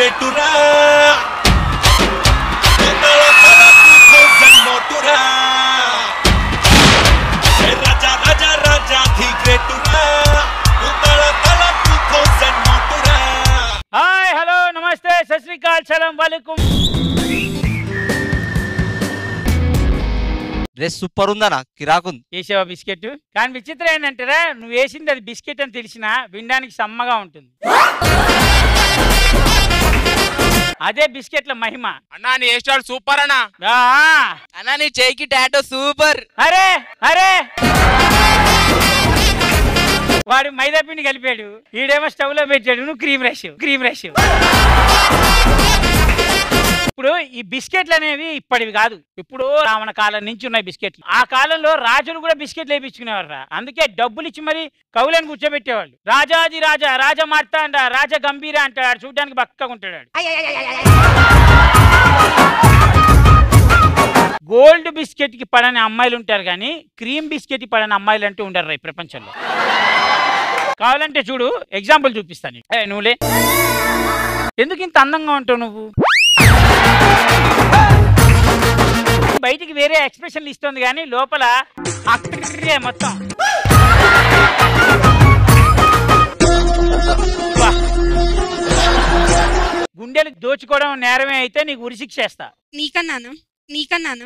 గ్రేటురా తల తల 2000 నోటురా ఏ రాజా రాజా రాజా ధీ గ్రేటురా తల తల 2000 నోటురా హాయ్ హలో నమస్తే సత్ శ్రీకాల్ సలాం వాలేకుం డ్రెస్ సూపర్ ఉందనా కిరాకుంది వేసావా బిస్కెట్ కానీ విచిత్రం ఏంటంటారా నువ్వు వేసింది అది బిస్కెట్ అని తెలిసినా వినడానికి సమ్మగా ఉంటుంది అదే బిస్కెట్ల మహిమ అన్నా నీ హెయిర్ స్టైల్ సూపర్ అన్నా ఆ, అన్నా నీ చేయికి టాటో సూపర్ అరే అరే వాడు మైదా పిండి కలిపాడు ఈడేమో స్టవ్ లో పెట్టాడు నువ్వు క్రీమ్ రైస్ క్రీమ్ రైస్ ఇప్పుడు ఈ బిస్కెట్లు అనేవి ఇప్పటివి కాదు ఇప్పుడు రావణ కాలం నుంచి ఉన్నాయి బిస్కెట్లు ఆ కాలంలో రాజులు కూడా బిస్కెట్లు వేయించుకునేవారు రా అందుకే డబ్బులు ఇచ్చి మరి కవులను కూర్చోబెట్టేవాళ్ళు రాజాది రాజా రాజా మార్తాండ రాజా గంభీర అంటాడు చూడడానికి బక్కగా ఉంటాడు వాడు. గోల్డ్ బిస్కెట్ కి పడని అమ్మాయిలు ఉంటారు కానీ క్రీమ్ బిస్కెట్ కి పడని అమ్మాయిలు అంటూ ఉండరు రా ఈ ప్రపంచంలో కావాలంటే చూడు ఎగ్జాంపుల్ చూపిస్తాను నీకు. ఏ, నువ్వులే ఎందుకు ఇంత అందంగా ఉంటావు నువ్వు బయటికి వేరే ఎక్స్ప్రెషన్లు ఇస్తుంది కానీ లోపల అక్కడే మొత్తం వా. గుండెలు దోచుకోవడం నేరమే అయితే నీకు ఉరిశిక్ష చేస్తా నీకన్నానా నీకన్నానా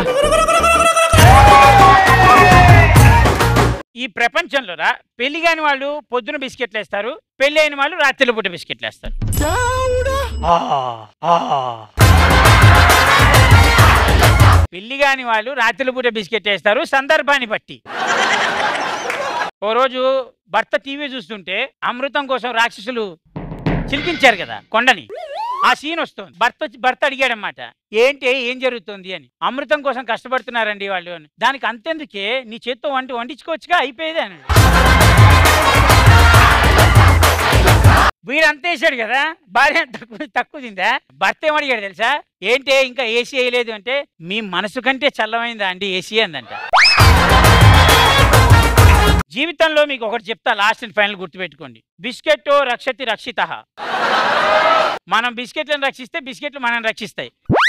ఈ ప్రపంచంలో రా పెళ్లి కాని వాళ్ళు పొద్దున బిస్కెట్లు వేస్తారు పెళ్లి అయిన వాళ్ళు రాత్రిలో పూట బిస్కెట్లు వేస్తారు ఆ, ఆ. పెళ్లి కాని వాళ్ళు రాత్రిలో పూట బిస్కెట్ వేస్తారు సందర్భాన్ని బట్టి ఓ రోజు భర్త టీవీ చూస్తుంటే అమృతం కోసం రాక్షసులు చిలికించారు కదా కొండని ఆ సీన్ వస్తుంది భర్త వచ్చి భర్త అడిగాడనమాట ఏంటి ఏం జరుగుతుంది అని అమృతం కోసం కష్టపడుతున్నారండి వాళ్ళు అని దానికి అంతెందుకే నీ చేత్తో వంట వండించుకోవచ్చుగా అయిపోయేది అని వీడు అంత వేసాడు కదా భార్య తక్కువ తక్కువ తిందా భర్త ఏమడిగాడు తెలుసా ఏంటి ఇంకా ఏసీ వేయలేదు అంటే మీ మనసు కంటే చల్లమైందా అండి ఏసీ అందంట జీవితంలో మీకు ఒకటి చెప్తా లాస్ట్ అండ్ ఫైనల్ గుర్తుపెట్టుకోండి బిస్కెట్ రక్షతి రక్షిత మనం బిస్కెట్లను రక్షిస్తే బిస్కెట్లు మనం రక్షిస్తాయి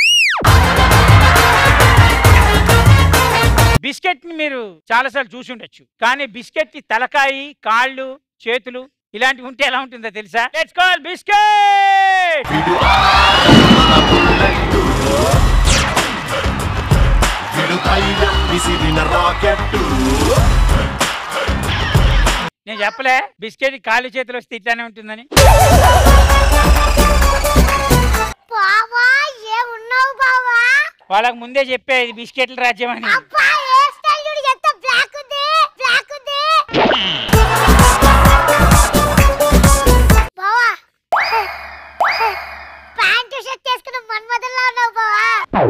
బిస్కెట్ ని మీరు చాలాసార్లు చూసి ఉండొచ్చు కానీ బిస్కెట్ కి తలకాయి కాళ్ళు చేతులు ఇలాంటివి ఉంటే ఎలా ఉంటుందో తెలుసా లెట్స్ కాల్ బిస్కెట్ విడు తైలం విసిరిన రాకెట్టు నేను చెప్పలే బిస్కెట్ కాళ్ళు చేతులు వస్తే ఇట్లానే ఉంటుందని బావా ఏమున్నావు బావా వాళ్ళకి ముందే చెప్పే ఇది బిస్కెట్ల రాజ్యం అని అబ్బా ఏ స్టైల్ చూడు ఎంత బ్లాక్ ఉంది బ్లాక్ ఉంది బావా ప్యాంటు షర్ట్ వేసుకున్న మన్మధంలా ఉన్నావు బావా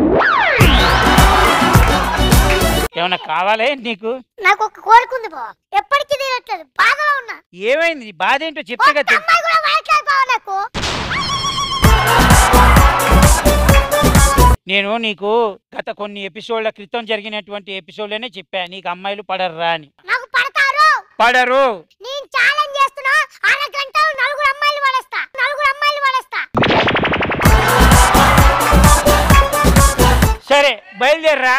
ఏమన్నా కావాలే నీకు నాకు ఒక కోరిక ఉంది బావా ఎప్పటికీ తీరట్లేదు బాధలో ఉన్నా ఏమైంది నీ బాధ ఏంటో ఒక చెప్తే కదా తెలుసు. అమ్మాయి కూడా వైట్లేదు బావా నాకు నేను నీకు గత కొన్ని ఎపిసోడ్ల క్రితం జరిగినటువంటి ఎపిసోడ్లోనే చెప్పా నీకు అమ్మాయిలు పడర్రా అని నాకు పడతారు పడరు నేను ఛాలెంజ్ చేస్తున్నా అర గంటలు నలుగురు అమ్మాయిలు పడేస్తా నలుగురు అమ్మాయిలు పడేస్తా సరే బయలుదేరరా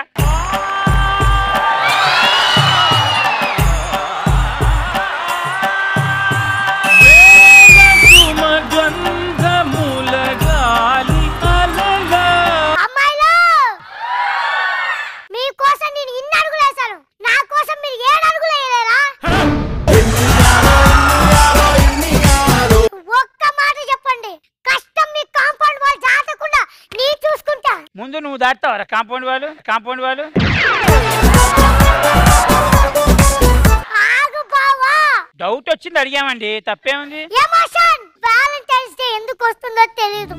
అమ్మాయిలు మీకోసం నేను ఇన్ని అడుగులు వేశాను నా కోసం మీరు ఏడు అడుగులు వేయలేరా ఒక్క మాట చెప్పండి కష్టం మీ కాంపౌండ్ వాళ్ళు దాటకుండా నీ చూసుకుంటా ముందు నువ్వు దాటుతావరా కాంపౌండ్ వాళ్ళు కాంపౌండ్ వాళ్ళు ఆగు బావా డౌట్ వచ్చింది అడిగామండి తప్పేముంది ఎమోషన్ వ్యాలంటైన్స్ డే ఎందుకు వస్తుందో తెలియదు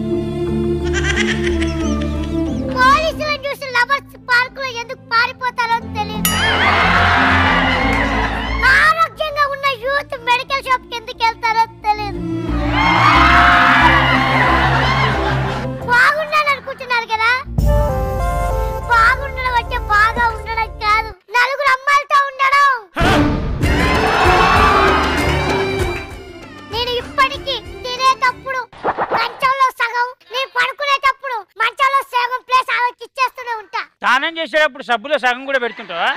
పోలీసులను చూసి లవర్స్ పార్క్ లో ఎందుకు పారిపోతారో తెలియదు ఆరోగ్యంగా ఉన్న యూత్ మెడికల్ షాప్ కి ఎందుకు వెళ్తారో తెలియదు బాగున్నాను అనుకుంటున్నారు కదా బాగుండడం అంటే బాగా ఉండడం కాదు నలుగురు అమ్మాయిలతో ఉండడం నేను ఇప్పటికీ తినేటప్పుడు కంచంలో చేసేటప్పుడు సబ్బులో సగం కూడా పెడుతుంటావా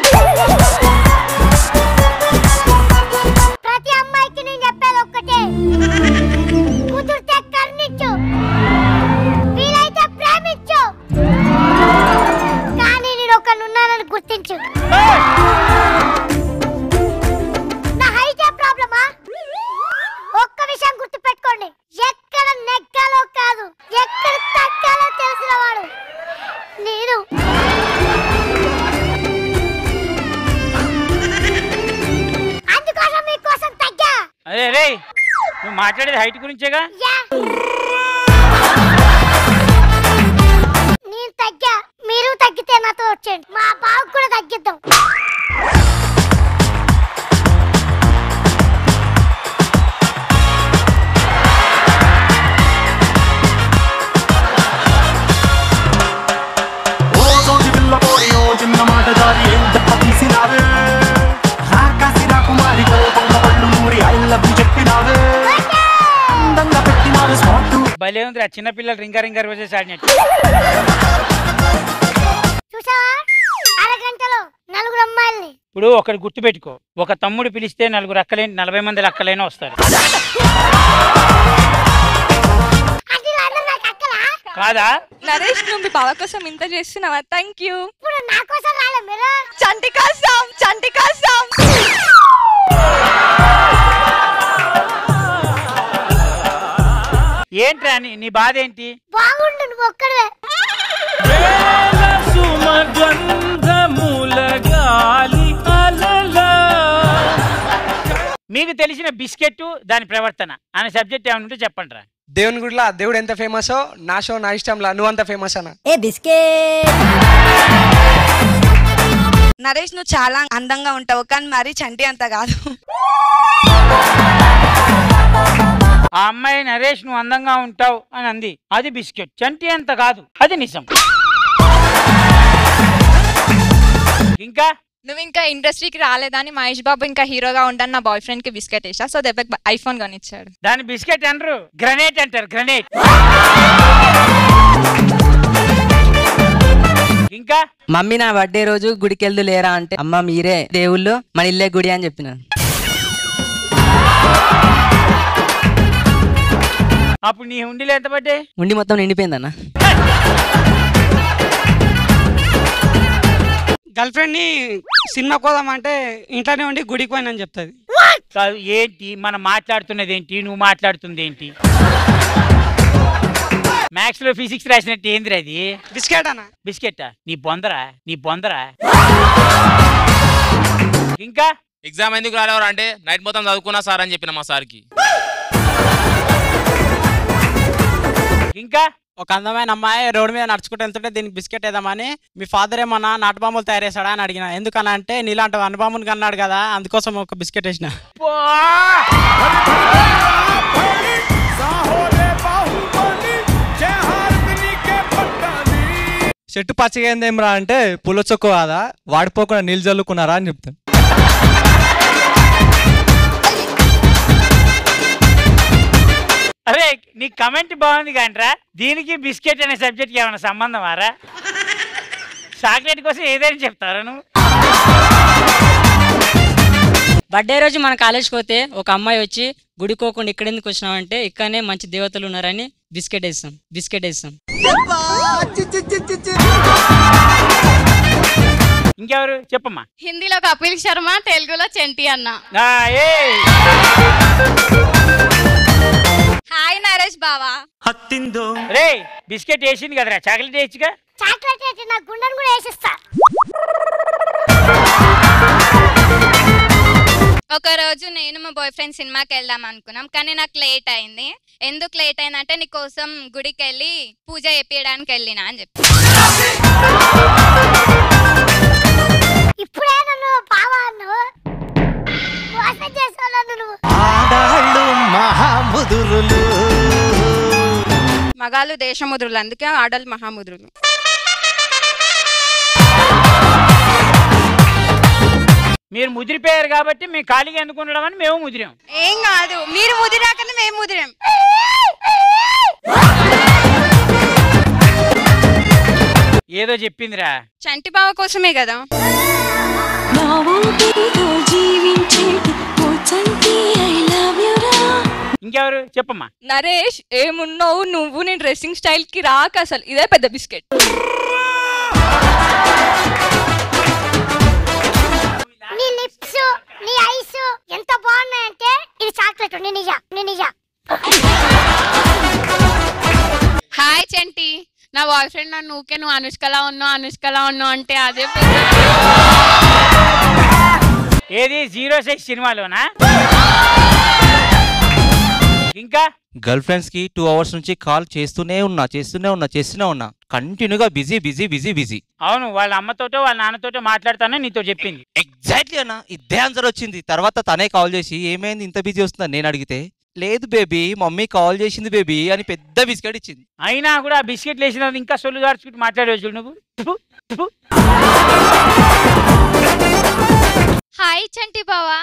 ప్రతి అమ్మాయికి నేను చెప్పేది ఒక్కటే కుదిరితే కర్ణించు వీలైతే ప్రేమించు కానీ నేను ఒకనున్నానని గుర్తించు నా హైట్ ప్రాబ్లమా ఒక్క విషయం గుర్తు పెట్టుకోండి ఎక్కడ నెగ్గాలో కాదు ఎక్కడ తగ్గాలో తెలిసిన వాడు నేను అందుకోసం మీకోసం తగ్గా అరే రే నువ్వు మాట్లాడేది హైట్ గురించేగా యా నేను తగ్గా మీరు తగ్గితే నాతో వచ్చేయండి మా బాబు కూడా తగ్గిద్దాం ఓ సోటి పిల్ల పోయి ఓ చిన్న మాట జారి ఏం చెప్ప తీసినావే రాకాసి రాకుమారి కోపంలో పళ్ళు నూరి ఐ లవ్ యు చెప్పినావే అందంగా పెట్టినావే స్పాట్ భలే ఉంది ఆ చిన్నపిల్లలు రింగా రింగా రోజేసి ఆడినట్టు చూసావా అరగంటలో నలుగురు అమ్మాయిల్ని ఇప్పుడు ఒకటి గుర్తుపెట్టుకో ఒక తమ్ముడు పిలిస్తే నలుగురు అక్కలేని నలభై మంది అక్కలైనా వస్తారు అది అందరూ నాకు అక్కలా కాదా నరేష్ నువ్వు మీ బావ కోసం ఇంత చేస్తున్నావా థ్యాంక్ యూ ఇప్పుడు నా కోసం రాలే మీరు చంటి కోసం చంటి కోసం ఏంట్రా నీ నీ బాధ ఏంటి బాగుండు నువ్వు ఒక్కడవే మీకు తెలిసిన బిస్కెట్ దాని ప్రవర్తన అనే సబ్జెక్ట్ ఏమైనా ఉంటే చెప్పండి రా దేవుని గుడిలా దేవుడు ఎంత ఫేమస్ నా షో నా ఇష్టంలా నువ్వు అంత ఫేమస్ అన్న నరేష్ నువ్వు చాలా అందంగా ఉంటావు కానీ మరి చంటి అంత కాదు ఆ అమ్మాయి నరేష్ నువ్వు అందంగా ఉంటావు అని అంది అది బిస్కెట్ చంటి అంత కాదు అది నిజం ఇంకా నువ్వు ఇంకా ఇండస్ట్రీకి రాలేదని మహేష్ బాబు ఇంకా హీరోగా ఉండని నా బాయ్ ఫ్రెండ్ కి బిస్కెట్ వేసా సో దెబ్బకి ఐఫోన్ కొనిచ్చాడు దాని బిస్కెట్ అనరు గ్రనేట్ అంటారు గ్రనేట్ ఇంకా మమ్మీ నా బర్త్డే రోజు గుడికి వెళ్దు లేరా అంటే అమ్మ మీరే దేవుళ్ళు మన ఇల్లే గుడి అని చెప్పిన అప్పుడు నీ హుండీలో ఎంత పడ్డాయి ఉండి మొత్తం నిండిపోయిందన్న గర్ల్ ఫ్రెండ్ ని సినిమా కోదామంటే ఇంట్లోనే ఉండి గుడికి పోయినని చెప్తుంది కాదు ఏంటి మనం మాట్లాడుతున్నది ఏంటి నువ్వు మాట్లాడుతుంది ఏంటి మ్యాథ్స్ లో ఫిజిక్స్ రాసినట్టు ఏందిరా అది బిస్కెట్ అన్న బిస్కెట్టా నీ బొందరా నీ బొందరా ఇంకా ఎగ్జామ్ ఎందుకు రాలేవారు అంటే నైట్ మొత్తం చదువుకున్నా సార్ అని చెప్పిన మా సార్కి ఇంకా ఒక అందమైన అమ్మాయి రోడ్డు మీద నడుచుకుంటూ వెళ్తుంటే దీనికి బిస్కెట్ వేద్దామని మీ ఫాదర్ ఏమన్నా నాటుబాంబులు తయారు చేశాడా అని అడిగిన ఎందుకన్నా అంటే నీలాంటి అనుబాంబుని కన్నాడు కదా అందుకోసం ఒక బిస్కెట్ వేసిన చెట్టు పచ్చగా ఏందేమ్రా అంటే పుల్ల చొక్కు కాదా వాడిపోకుండా నీళ్ళు చల్లుకున్నారా అని చెప్తాను అరే నీ కమెంట్ బాగుంది కాంట్రా దీనికి బిస్కెట్ అనే సబ్జెక్ట్ ఏమైనా సంబంధం ఆరా చాక్లెట్ కోసం ఏదైనా చెప్తారా నువ్వు బర్త్డే రోజు మన కాలేజ్కి పోతే ఒక అమ్మాయి వచ్చి గుడికోకుండా ఇక్కడ ఎందుకు వచ్చినావంటే ఇక్కడనే మంచి దేవతలు ఉన్నారని బిస్కెట్ వేస్తాం బిస్కెట్ వేస్తాం ఇంకెవరు చెప్పమ్మా హిందీలో కపిల్ శర్మ తెలుగులో చెంటి అన్న ఆ, ఏయ్. హాయ్ నరేష్ బావా రే బిస్కెట్ వేసింది కదరా చాక్లెట్ వేయచ్చుగా చాక్లెట్ అయితే నా గుండెను కూడా వేసిస్తా ఒక రోజు నేను మా బాయ్ ఫ్రెండ్ సినిమాకి వెళ్దాం అనుకున్నాం కానీ నాకు లేట్ అయింది ఎందుకు లేట్ అయిందంటే నీ కోసం గుడికి వెళ్ళి పూజ చేపించడానికి వెళ్ళినా అని చెప్పి ఇప్పుడే నన్ను బావా అన్నావు మోసం చేసావు నన్ను నువ్వు ఆడాళ్ళు మహాముదురులు మగాళ్ళు దేశముద్రులు అందుకే ఆడలు మహాముద్రులు మీరు ముదిరిపోయారు కాబట్టి మేము ఖాళీగా ఎందుకు ఉండడం అని మేము ముదిరాం ఏం కాదు మీరు ముదిరాకనే మేము ముదిరాం ఏదో చెప్పిందిరా చంటి బావ కోసమే కదా ఇంకెవరు చెప్పమ్మా నరేష్ ఏమున్నావు నువ్వు నీ డ్రెస్సింగ్ స్టైల్ కి రాక అసలు ఇదే పెద్ద బిస్కెట్ నీ లిప్స్ నీ ఐస్ ఎంత బాగున్నాయంటే ఇది చాక్లెట్ నీ నిజ నీ నిజ హాయ్ చంటి నా బాయ్ ఫ్రెండ్ నన్ను ఊకే నువ్వు అనుష్కలా ఉన్నావు అనుష్కలా ఉన్నావు అంటే అదే ఏది జీరో సైజ్ సినిమాలోనా ఇంకా గర్ల్ ఫ్రెండ్స్ కి టూ అవర్స్ నుంచి కాల్ చేస్తూనే ఉన్నా చేస్తూనే ఉన్నా చేస్తూనే ఉన్నా కంటిన్యూగా బిజీ బిజీ బిజీ బిజీ అవును వాళ్ళ అమ్మతోటో వాళ్ళ నాన్నతోటో మాట్లాడతానని నీతో చెప్పింది ఎగ్జాక్ట్లీ అన్న ఇదే ఆన్సర్ వచ్చింది తర్వాత తనే కాల్ చేసి ఏమైంది ఇంత బిజీ వస్తుందని నేను అడిగితే లేదు బేబీ మమ్మీ కాల్ చేసింది బేబీ అని పెద్ద బిస్కెట్ ఇచ్చింది అయినా కూడా ఆ బిస్కెట్లు వేసిన ఇంకా సొల్లు గార్చుకుంటూ మాట్లాడేవచ్చు చూడు నువ్వు థు, థు. హాయ్ చంటి బావా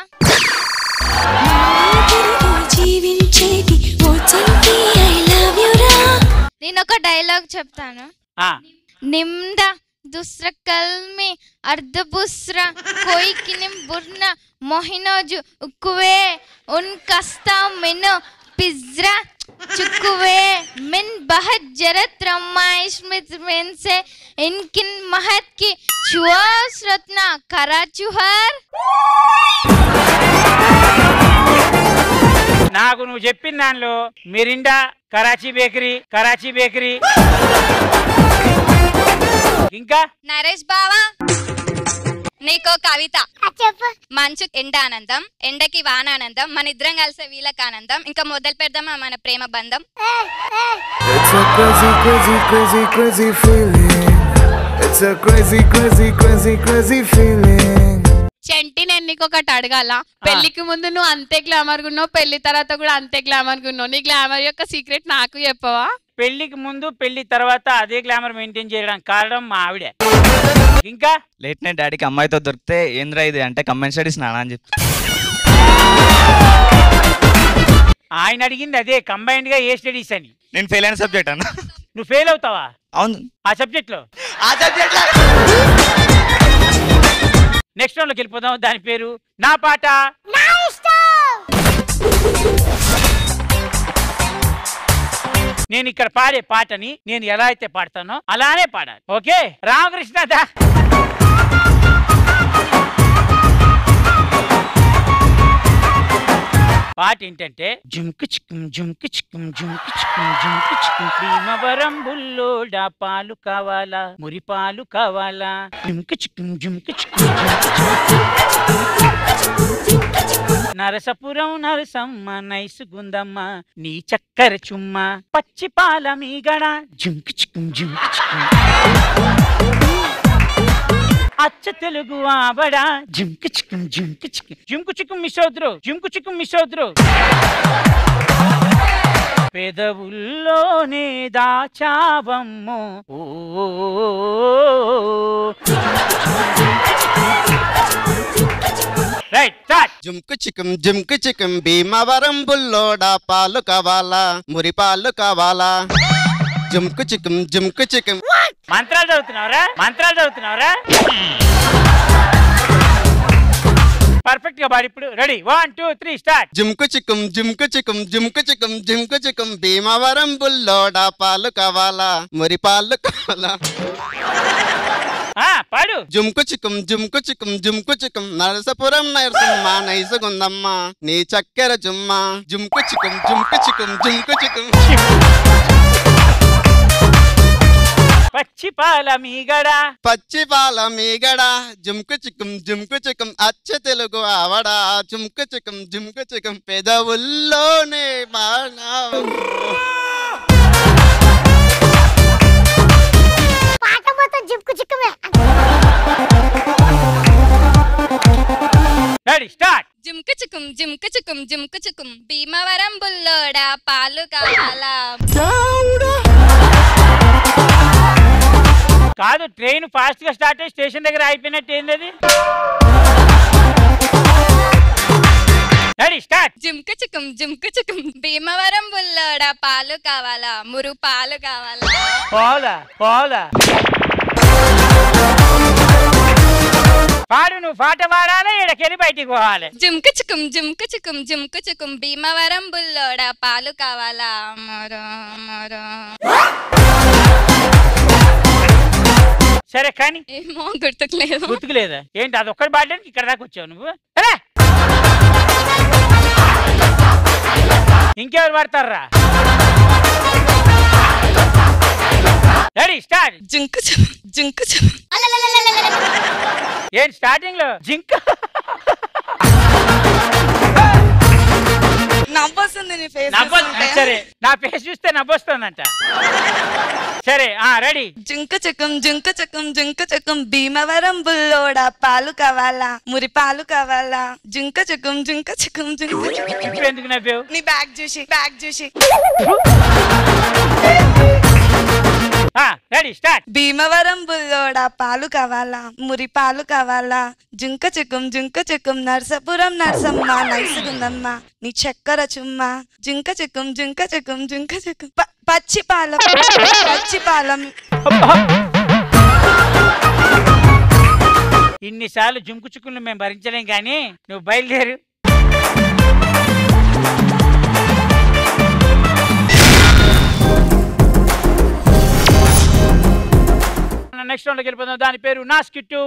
నేను ఒక డైలాగ్ చెప్తాను ఆ, నిమ్ద దుస్ర కల్మి అర్ధ బుస్ర కోయికి నిమ్ బుర్న మొహినోజు ఉక్కువే ఉన్ కస్తా మిను పిజ్రా చుక్కువే మిన్ బహత్ జరత్ రమ్మాయిష్ మిత్ మిన్ సే ఇన్కిన్ మహత్ కి చువాస్ రత్న కరా చుహర్ నాకు నువ్వు చెప్పిన దానిలో Mirinda Karachi bakery Karachi bakery ఇంకా నరేష్ బావా నీకో కవిత చెప్పు మంచు ఎండ ఆనందం ఎండకి వాన ఆనందం మన ఇద్దరం కలిసే వీళ్ళకి ఆనందం ఇంకా మొదలు పెడదామా మన ప్రేమ బంధం It's a crazy, crazy, crazy, crazy feeling. It's a crazy, crazy, crazy, crazy feeling. చంటి నేను నీకు ఒకటి అడగాల పెళ్లికి ముందు నువ్వు అంతే గ్లామర్ ఉన్నావు పెళ్లి తర్వాత కూడా అంతే గ్లామర్ ఉన్నావు నీ గ్లామర్ యొక్క సీక్రెట్ నాకు చెప్పవా పెళ్లికి ముందు పెళ్లి తర్వాత అదే గ్లామర్ మెయింటైన్ చేయడానికి కారణం మా ఆవిడే ఇంకా లేట్ నైట్ డాడీకి అమ్మాయితో దొరికితే ఏంద్రా ఇది అంటే కమెంట్ స్టడీస్ నానా అని చెప్పి ఆయన అడిగింది అదే కంబైన్డ్ గా ఏ స్టడీస్ అని నేను ఫెయిల్ అయిన సబ్జెక్ట్ అన్న నువ్వు ఫెయిల్ అవుతావా అవును ఆ సబ్జెక్ట్ లో ఆ సబ్జెక్ట్ నెక్స్ట్ లోకి వెళ్ళిపోదాం దాని పేరు నా పాట నా ఇష్టం నేను ఇక్కడ పాడే పాటని నేను ఎలా అయితే పాడతానో అలానే పాడాలి ఓకే రామకృష్ణ దా పాట ఏంటంటే జుంకు చిక్కుం జుంకు చిక్కుం జుంకు చిక్కుం జుంకు చిక్కుం ప్రేమవరం బుల్లోడా పాలు కావాలా మురి పాలు కావాలా జుంకు చిక్కుం జుంకు చిక్కుం నరసపురం నరసమ్మ నైసు గుందమ్మ నీ చక్కర చుమ్మ పచ్చి పాల మీగడ జుంకు చిక్కుం జుంకు చిక్కుం అచ్చ తెలుగు ఆబడ జుంకు చిక్కుం జుంకు చిక్కుం జుంకు చిక్కుం మిస్ అవుతురు జుంకు చిక్కుం మిస్ అవుతురు పెదవుల్లోనే దాచావమ్మో ఓ రైట్ స్టార్ట్ జుంకు చికం జుంకు చికం భీమవరం బుల్లోడా పాలు కావాలా మురి పాలు కావాలా జుంకు చికం జుంకు చికం మంత్రాలు చదువుతున్నావురా మంత్రాలు చదువుతున్నావురా పర్ఫెక్ట్ గా పాడి ఇప్పుడు ready one two three start జుంకు చికం జుంకు చికం జుంకు చికం జుంకు చికం భీమవరం బుల్లోడా పాలు కావాలా మురి పాలు కావాలా పాడు జుంకు చికం జుంకు చికం జుంకు చికం నరసపురం నరసమ్మ నైసుగుందమ్మ నీ చక్కెర జుమ్మ జుంకు చికం జుంకు చికం జుంకు చికం పచ్చి పాల మీగడ పచ్చి పాల మీగడ జుంకు చికం జుంకు చికం అచ్చ తెలుగు ఆవడ జుంకు చికం జుంకు చికం పెదవుల్లోనే మానవ పాట మొత్తం జిమ్కు చిక్కమే రెడీ స్టార్ట్ జిమ్కు చికుం జిమ్కు చికుం జిమ్కు చికుం భీమవరం బుల్లోడా పాలు కావాలా కాదు ట్రైన్ ఫాస్ట్ గా స్టార్ట్ అయ్యి స్టేషన్ దగ్గర అయిపోయినట్టు ఏంది అది రెడీ స్టార్ట్ జిమ్కు చికుం జిమ్కు చికుం భీమవరం బుల్లోడా పాలు కావాలా మురు పాలు కావాలా పోలా పోలా పాడు నువ్వు పాట పాడాలి ఈడకెళ్ళి బయటికి పోవాలి జుమ్కు చుకుం జుమ్కు చుకుం జుమ్కు చుకుం భీమవరం బుల్లోడ పాలు కావాలా మరో మరో సరే కానీ ఏమో గుర్తుకులేదు గుర్తుకు లేదా ఏంటి అది ఒక్కటి పాడడానికి ఇక్కడ దాకా వచ్చావు నువ్వు రా. ఇంకెవరు పడతారా రెడీ స్టార్ట్ జింకు జింకు ఏంటి స్టార్టింగ్ లో జింక్ నవ్వొస్తుంది నీ ఫేస్ నవ్వు సరే నా ఫేస్ చూస్తే నవ్వొస్తుందంట సరే ఆ రెడీ జింక చకం జింక చకం జింక చకం భీమవరం బుల్లోడ పాలు కావాలా మురి పాలు కావాలా జింక చకం జింక చకం జింక ఇప్పుడు ఎందుకు నవ్వావు నీ బ్యాగ్ చూసి బ్యాగ్ చూసి రెడీ స్టార్ట్ భీమవరం బుల్లోడ పాలు కావాలా మురి పాలు కావాలా జింక చిక్కుం జింక చిక్కుం నర్సపురం నర్సమ్మ నైసుగుందమ్మ నీ చక్కెర చుమ్మ జింక చిక్కుం జింక చిక్కుం జింక చిక్కుం ప- పచ్చి పాలం పచ్చి పాలం ఇన్నిసార్లు జుంకు చుక్కులు మేము భరించలేం కానీ నువ్వు బయలుదేరు నెక్స్ట్ రౌండ్కి వెళ్ళిపోదాం దాని పేరు నా స్కిట్టు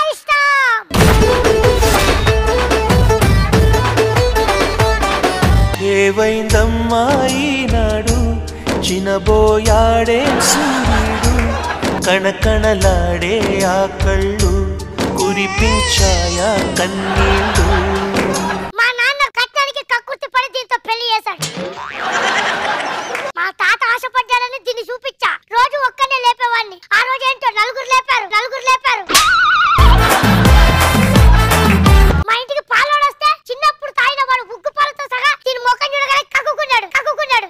ఏవైందమ్మా ఈనాడు చినబోయాడే సూర్యుడు కణకణలాడే ఆ కళ్ళు కురిపించాయా కన్నీళ్ళు మా నాన్న కట్నానికి కక్కుర్తి పడి దీంతో పెళ్లి చేశాడు మా తాత ఆశపడ్డాడని దీన్ని చూపించా రోజు ఒక్కనే లేపేవాడిని ఆ రోజు ఏంటో నలుగురు లేపారు నలుగురు లేపారు మా ఇంటికి పాలోడు వస్తే చిన్నప్పుడు తాగిన వాడు ఉగ్గు పాలతో సహా దీని ముఖం చూడగానే కక్కుకున్నాడు కక్కుకున్నాడు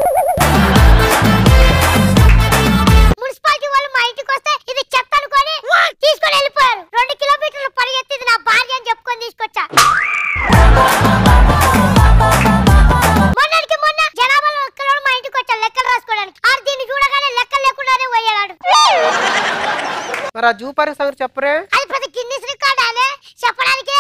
మున్సిపాలిటీ వాళ్ళు మా ఇంటికి వస్తే ఇది చెత్త అనుకొని తీసుకొని వెళ్ళిపోయారు రెండు కిలోమీటర్లు పరిగెత్తి ఇది నా భార్య అని చెప్పుకొని తీసుకొచ్చా మొన్నటికి మొన్న జనాభాలో ఒక్కరోడు మా ఇంటికి వచ్చాడు లెక్కలు రాసుకోవడానికి ఆడు దీన్ని చూడగానే లెక్కలు లేకుండానే పోయాడు మరి ఆ జూ పార్క్ సంగతి చెప్పరే అది పెద్ద గిన్నిస్ రికార్డ్ అనే చెప్పడానికి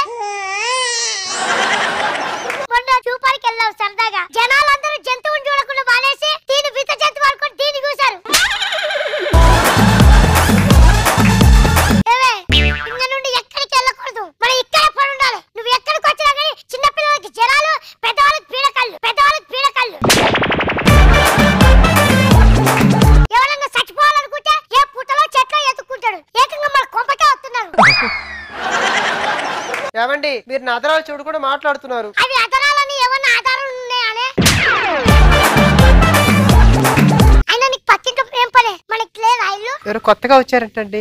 మొన్న చూపానికి వెళ్ళాం సరదాగా జనాలందరూ జంతువుని చూడకుండా మానేసి దీని విత జంతువు అనుకుని దీన్ని చూశారు ఏవే, ఇంక నుండి ఎక్కడికి వెళ్ళకూడదు మనం ఇక్కడే పడి ఉండాలి నువ్వు ఎక్కడికి వచ్చినా కానీ చిన్న పిల్లలకి జనాలు పెద్దవాళ్ళకి పీడకళ్ళు పెద్దవాళ్ళకి పీడకళ్ళు ఎవరన్నా చచ్చిపోవాలనుకుంటే ఏ పుట్టలో చెట్లో ఎత్తుకుంటాడు ఏకంగా మన కొంపకే వస్తున్నారు ఏమండి మీరు నా అదరాలు చూడు కూడా మాట్లాడుతున్నారు అవి అదరాలని ఏమన్నా ఆధారాలు ఉన్నాయనే అయినా నీకు పక్కింటి ఏం పనే మనకి లేదా ఇల్లు ఎవరు కొత్తగా వచ్చారంటండి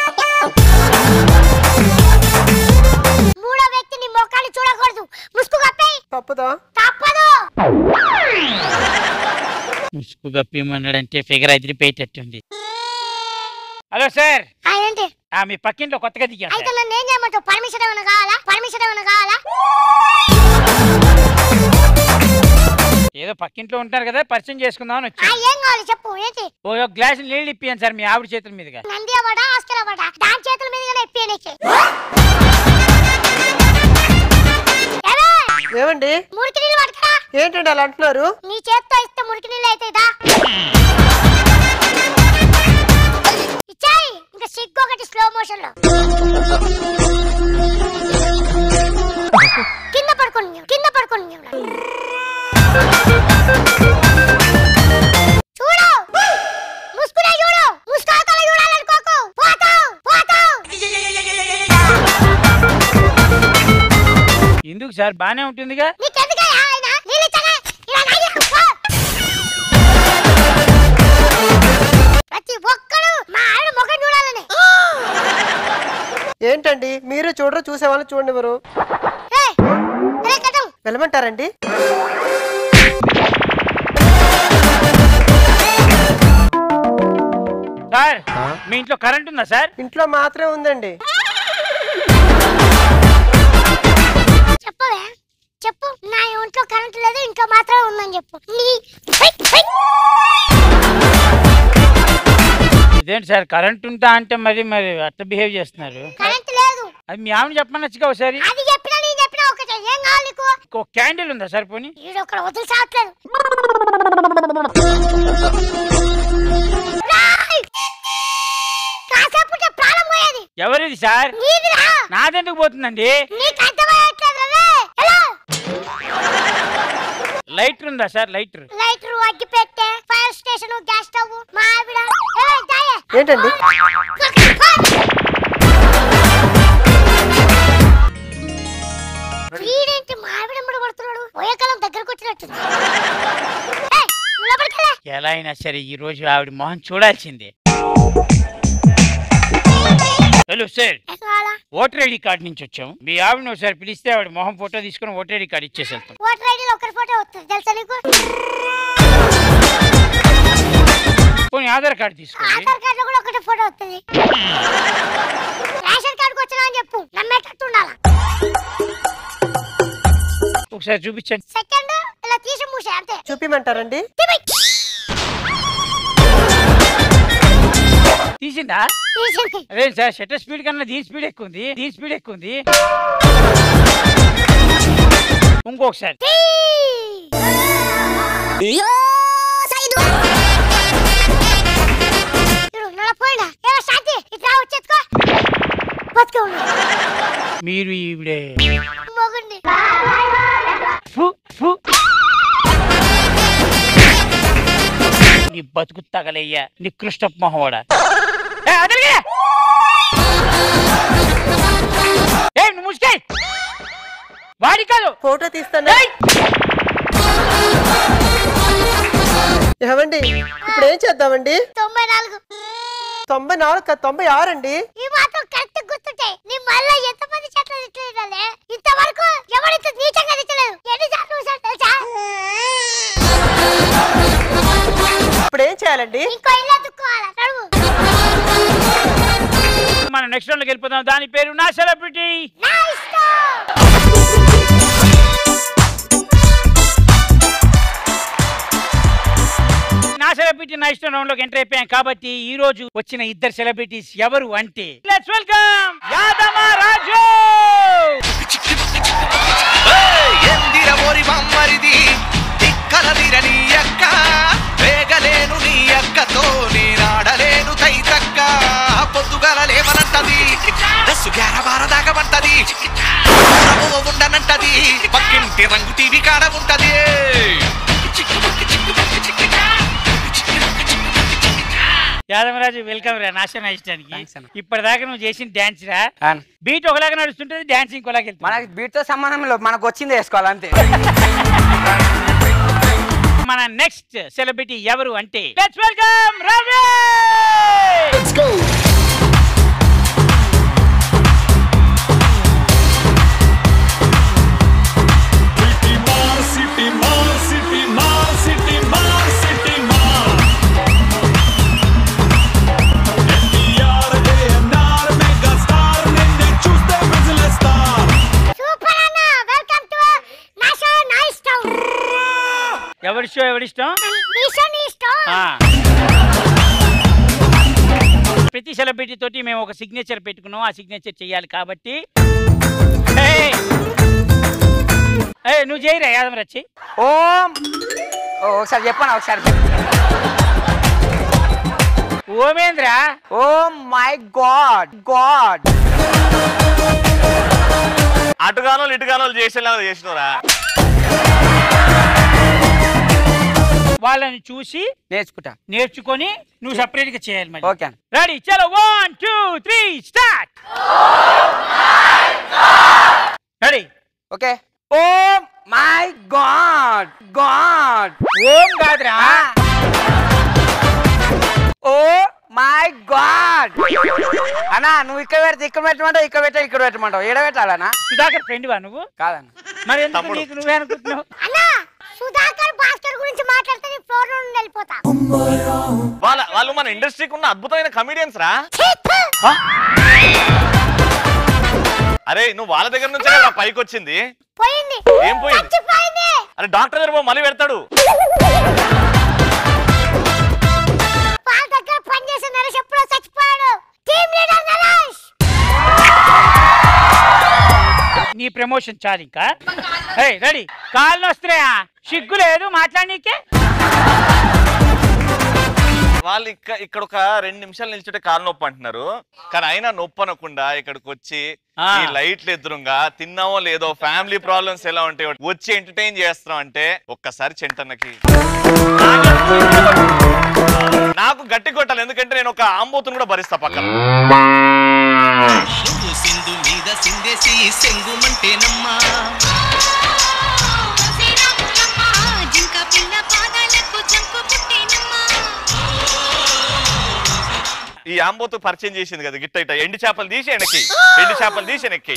మూడో వ్యక్తి నీ మొఖాన్ని చూడకూడదు ముసుగు కప్పేయ్ తప్పదా తప్పదు ముసుగు గప్పిమన్నాడంటే ఫిగర్ అదిరిపోయేటట్టుంది హలో సార్ ఆ, ఏంటి ఆ, మీ పక్కింట్లో కొత్తగా దిగాను అయితే సార్. నన్ను ఏం చేయమంటావు పర్మిషన్ ఏమైనా కావాలా పర్మిషన్ ఏమైనా కావాలా ఏదో పక్కింట్లో ఉంటారు కదా పరిచయం చేసుకుందామని ఆ, వచ్చాను ఏం కావాలి చెప్పు ఏంటి ఓ ఒక గ్లాస్ నీళ్ళు ఇప్పియాను సార్ మీ ఆవిడ చేతుల మీదుగా నంది అవ్వడా ఆస్కర్ అవ్వడా దాని చేతుల మీదుగానే ఇప్పేయనికి ఏమండి మురికి నీళ్ళు పట్టుకురా ఏంటండి అలా అంటున్నారు నీ చేత్తో ఇస్తే మురికి నీళ్ళు అవుతాయిదా ఇచ్చాయి ఇంకా సిగ్గు ఒకటి స్లో మోషన్ లో కింద పడుకోండి కింద పడుకోండి చూడు ముసుకునే చూడు ముసుకాకల చూడాలనుకోకు పోతావు పోతావు ఎందుకు సార్ బానే ఉంటుందిగా నీకెందుకయ్యా ఆయన నీళ్ళు ఇచ్చాగా ఇలా నాగి పో. ప్రతి ఒక్కడు మా ఆవిడ ముఖం చూడాలని ఏంటండి మీరు చూడరు చూసే వాళ్ళని చూడనివ్వరు ఏయ్, రే కదం. వెళ్ళమంటారండి సార్ మీ ఇంట్లో కరెంట్ ఉందా సార్ ఇంట్లో మాత్రమే ఉందండి చెప్పవే చెప్పు నా ఒంట్లో కరెంట్ లేదు ఇంట్లో మాత్రమే ఉందని చెప్పు నీ హై, హై. ఇదేంటి సార్ కరెంట్ ఉంటా అంటే మరి మరి అట్లా బిహేవ్ చేస్తున్నారు కరెంట్ లేదు అది మీ ఆమెను చెప్పనొచ్చుగా ఒకసారి అది చెప్పినా నేను చెప్పినా ఒకటే ఏం కావాలి నీకు ఒక క్యాండిల్ ఉందా సార్ పోనీ ఈడు ఒకడు వదిలి సావట్లేదు రాయ్! కాసేపు ఉంటే ప్రాణం పోయేది ఎవరిది సార్ నీదిరా నాదెందుకు పోతుందండి నీకు అర్థమయ్యట్లేదు రే ఎలా లైటర్ ఉందా సార్ లైటర్ లైటర్ అగ్గి పెట్టే ఫైర్ స్టేషన్ గ్యాస్ స్టవ్ మా ఆవిడ ఏయ్, దాయే. ఏంటండి వీడేంటి మా ఆవిడ ఎమ్మడి పడుతున్నాడు పోయేకాలం దగ్గరకు వచ్చినట్టుంది ఏయ్, నువ్వు లోపలికి వెళ్ళే. ఎలా అయినా సరే ఈ రోజు ఆవిడ మొహం చూడాల్సిందే హలో సార్ ఏం కావాలా? ఓటర్ ఐడి కార్డు నుంచి వచ్చాం మీ ఆవిడని ఒకసారి పిలిస్తే ఆవిడ మొహం ఫోటో తీసుకుని ఓటర్ ఐడి కార్డు ఇచ్చేసి వెళ్తాం ఓటర్ ఐడీలో ఒకరి ఫోటో వస్తుంది తెలుసా నీకు పోనీ ఆధార్ కార్డు తీసుకోండి ఆధార్ కార్డులో కూడా ఒకటి ఫోటో వస్తుంది రేషన్ కార్డుకి వచ్చినా అని చెప్పు నమ్మేటట్టు ఉండాలా ఒకసారి చూపించండి సెకండ్ ఇలా తీసి మూసే అంతే చూపిమంటారండి తీసిందా తీసింది అదే సార్ షట్టర్ స్పీడ్ కన్నా దీని స్పీడ్ ఎక్కువ ఉంది దీని స్పీడ్ ఎక్కువ ఉంది ఇంకొకసారి ఇప్పుడు ఉన్నాడా పోయినా ఏమో శాంతి ఇట్లా వచ్చేసుకో బతుకే ఉన్నాడు మీరు ఈవిడే మొగుండి ఫు, ఫు. నీ బతుకు తగలయ్యా నికృష్ట మొహవాడా ఏ, అదరిగే! ఏ, నువ్వు ముసుకే వాడి కాదు ఫోటో తీస్తాను ఏమండి ఇప్పుడు ఏం చేద్దామండి తొంభై నాలుగు తొంభై నాలుగు కాదు, తొంభై ఆరు అండి ఈ మాత్రం కరెక్ట్ గుర్తుంటాయి నీ మళ్ళా ఎంతమంది చెట్లు తిట్టలేదాలే ఇంతవరకు ఎవరింత నీచంగా తిట్టలేదు ఎన్నిసార్లు చూసాను తెలుసా ఇప్పుడు ఏం చేయాలండి ఇంకో ఇల్లు దుక్కోవాలా నడువు మనం నెక్స్ట్ రౌండ్కి వెళ్ళిపోదాం దాని పేరు నా సెలబ్రిటీ నా ఇష్టం నా సెలబ్రిటీ నా ఇష్టం రౌండ్ లోకి ఎంటర్ అయిపోయాం కాబట్టి ఈ రోజు వచ్చిన ఇద్దరు సెలబ్రిటీస్ ఎవరు అంటే లెట్స్ వెల్కమ్ యాదమ రాజు ఎందిర ఓరి బొమ్మరిది తిక్కలదిర నీ అక్క వేగలేను నీ అక్కతో నేనాడలేను తైతక్క పొద్దుగల లేవనంటది దస్సు గ్యార బారదాగమంటది ఉండనంటది పక్కింటి రంగు టీవీ కాడ ఉంటది యాదమరాజు వెల్కమ్ రా నాశన ఇష్టానికి ఇప్పటిదాకా నువ్వు చేసిన డాన్స్ రా బీట్ ఒకలాగా నడుస్తుంటది డాన్స్ ఇంకోలాగా వెళ్తుంది మనకి బీట్తో సంబంధం లేదు మనకు వచ్చింది వేసుకోవాలి అంతే మన నెక్స్ట్ సెలబ్రిటీ ఎవరు అంటే let's welcome Ravi let's go super అన్న వెల్కమ్ టు నా షో నా ఇష్టం ఎవరి షో ఎవరిష్టం నీ షో నీ ఇష్టం ఆ. ప్రతి సెలబ్రిటీ తోటి మేము ఒక సిగ్నేచర్ పెట్టుకున్నాం ఆ సిగ్నేచర్ చేయాలి కాబట్టి ఏయ్! ఏయ్, నువ్వు చేయరా యాదవ్ రచ్చి ఓం ఓ, ఒకసారి చెప్పండి ఒకసారి ఓమేంద్ర ఓ మై గాడ్ గాడ్ అటుగానో ఇటుగానో చేసేలాగా చేసినరా వాళ్ళని చూసి నేర్చుకుంటా నేర్చుకొని నువ్వు సపరేట్ గా చేయాలి మరి ఓకే రెడీ చలో one two three start ready okay oh my god god ఓం కాదురా ఓ మై గాడ్ అన్నా నువ్వు ఇక్కడ పెడితే ఇక్కడ పెట్టమంటావు ఇక్కడ పెట్టా ఇక్కడ పెట్టమంటావు ఏడ పెట్టాలన్నా సుధాకర్ ఫ్రెండ్ వా నువ్వు కాదన్న మరి ఎందుకు నీకు నువ్వే అనుకుంటున్నావు అన్న సుధాకర్ భాస్కర్ గురించి మాట్లాడితే నీ ఫ్లోర్ నుండి వెళ్ళిపోతా వాళ్ళ వాళ్ళు మన ఇండస్ట్రీకి ఉన్న అద్భుతమైన కమిడియన్స్ రా అరే నువ్వు వాళ్ళ దగ్గర నుంచే కదా పైకి వచ్చింది పోయింది ఏం పోయింది చచ్చిపోయింది అరే డాక్టర్ దగ్గర పో, మళ్ళీ పెడతాడు వాళ్ళ దగ్గర పనిచేసే నరేష్ ఎప్పుడో ప్రమోషన్ చాలు ఇంకా ఏయ్ రెడీ కాళ్ళు వస్తున్నాయా సిగ్గు లేదు మాట్లాడనీకే వాళ్ళు ఇక్కడ ఇక్కడ ఒక రెండు నిమిషాలు నిల్చుంటే కాలు నొప్పి అంటున్నారు కానీ అయినా నొప్పి అనకుండా ఇక్కడికి వచ్చి ఆ. ఈ లైట్లు ఎదురుగా తిన్నామో లేదో ఫ్యామిలీ ప్రాబ్లమ్స్ ఎలా ఉంటాయి వచ్చి ఎంటర్టైన్ చేస్తున్నాం అంటే ఒక్కసారి చెంటన్నకి నాకు గట్టి కొట్టాలి ఎందుకంటే నేను ఒక ఆంబోతును కూడా భరిస్తా పక్కన సింధు మీద సిందేసి సెంగుమంటేనమ్మా జింక పిల్ల పాదాలకు చంకు పుట్టేనమ్మా ఈ ఆంబోతు పరిచయం చేసింది కదా గిట్ట ఇట్ట ఎండి చేపలు తీసి వెనక్కి ఎండి చేపలు తీసి వెనక్కి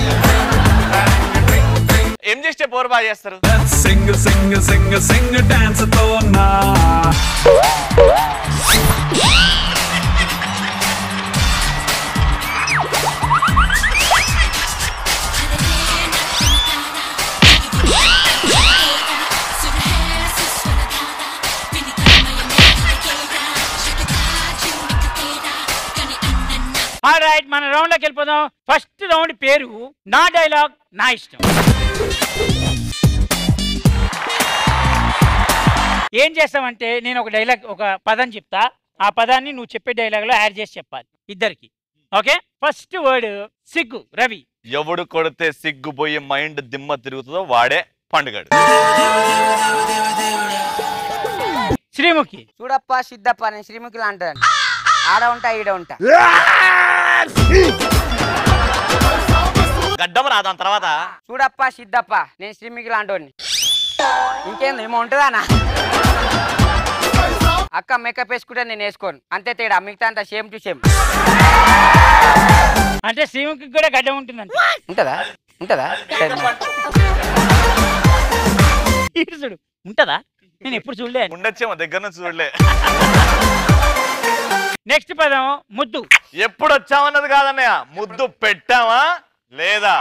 ఏం చేస్తే పోరు బాగా చేస్తారు sing sing sing sing dance తో నా రైట్ మన రౌండ్ లోకి వెళ్ళిపోదాం ఫస్ట్ రౌండ్ పేరు నా డైలాగ్ నా ఇష్టం ఏం చేస్తామంటే నేను ఒక డైలాగ్ ఒక పదం చెప్తా ఆ పదాన్ని నువ్వు చెప్పే డైలాగ్ లో యాడ్ చేసి చెప్పాలి ఇద్దరికి ఓకే ఫస్ట్ వర్డ్ సిగ్గు రవి ఎవడు కొడితే సిగ్గుపోయి మైండ్ దిమ్మ తిరుగుతుందో వాడే పండుగడు శ్రీముఖి చూడప్ప సిద్ధప్ప నేను శ్రీముఖిలా అంటాను ఆడ ఉంటా ఈడ ఉంటా గడ్డం రాదా తర్వాత చూడప్ప సిద్ధప్ప నేను శ్రీముఖిలా అంటోని ఇంకేంది ఏమో ఉంటుందానా అక్క మేకప్ వేసుకుంటే నేను వేసుకోను అంతే తేడా మిగతా అంతా సేమ్ టు సేమ్ అంటే శ్రీముఖికి కూడా గడ్డం ఉంటుందంట ఉంటుందా ఉంటుందా ఇటు చూడు ఉంటదా నేను ఎప్పుడు చూడలే ఉండొచ్చేమో దగ్గర నుంచి చూడలే నెక్స్ట్ పదం ముద్దు ఎప్పుడు వచ్చామన్నది కాదన్నయ్య ముద్దు పెట్టావా లేదా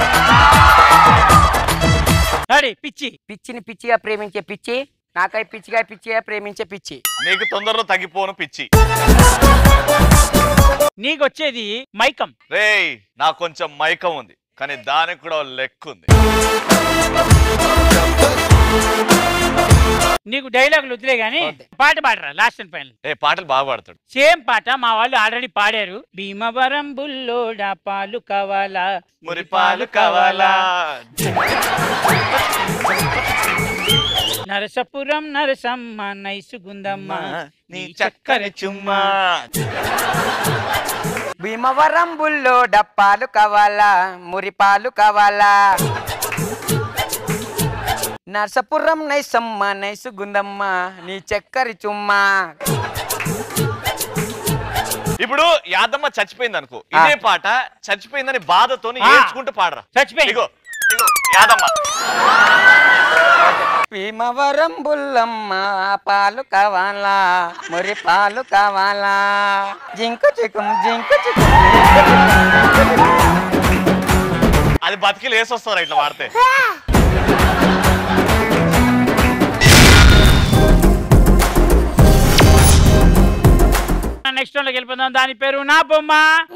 రెడీ పిచ్చి పిచ్చిని పిచ్చిగా ప్రేమించే పిచ్చి నాకై పిచ్చిగా పిచ్చిగా ప్రేమించే పిచ్చి నీకు తొందరలో తగ్గిపోను పిచ్చి నీకు వచ్చేది మైకం రేయ్ నాకు కొంచెం మైకం ఉంది కానీ దానికి కూడా ఓ లెక్క ఉంది నీకు డైలాగులు వదిలే గానీ పాట పాడరా లాస్ట్ అండ్ ఫైనల్ ఏ పాటలు బాగా పాడతాడు సేమ్ పాట మా వాళ్ళు ఆల్రెడీ పాడారు భీమవరం బుల్లోడా పాలు కావాలా మురి పాలు కావాలా నరసపురం నరసమ్మ నైసుగుందమ్మ నీ చక్కని చుమ్మా భీమవరం బుల్లో డప్పాలు కావాలా మురిపాలు కావాలా నర్సపురం నైసమ్మ నైసు గుందమ్మ నీ చక్కరి చుమ్మా ఇప్పుడు యాదమ్మ చచ్చిపోయింది అనుకో ఇదే పాట చచ్చిపోయిందని బాధతోని ఆ. ఏడ్చుకుంటూ పాడరా చచ్చిపోయింది ఇగో ఇగో యాదమ్మ భీమవరం బుల్లమ్మ పాలు కావాలా మురి పాలు కావాలా జింకు చికుం జింకు చికుం అది బతికి లేసొస్తారు ఇట్లా వాడితే నెక్స్ట్ లోకి వెళ్ళిపోదాం దాని పేరు నా బొమ్మ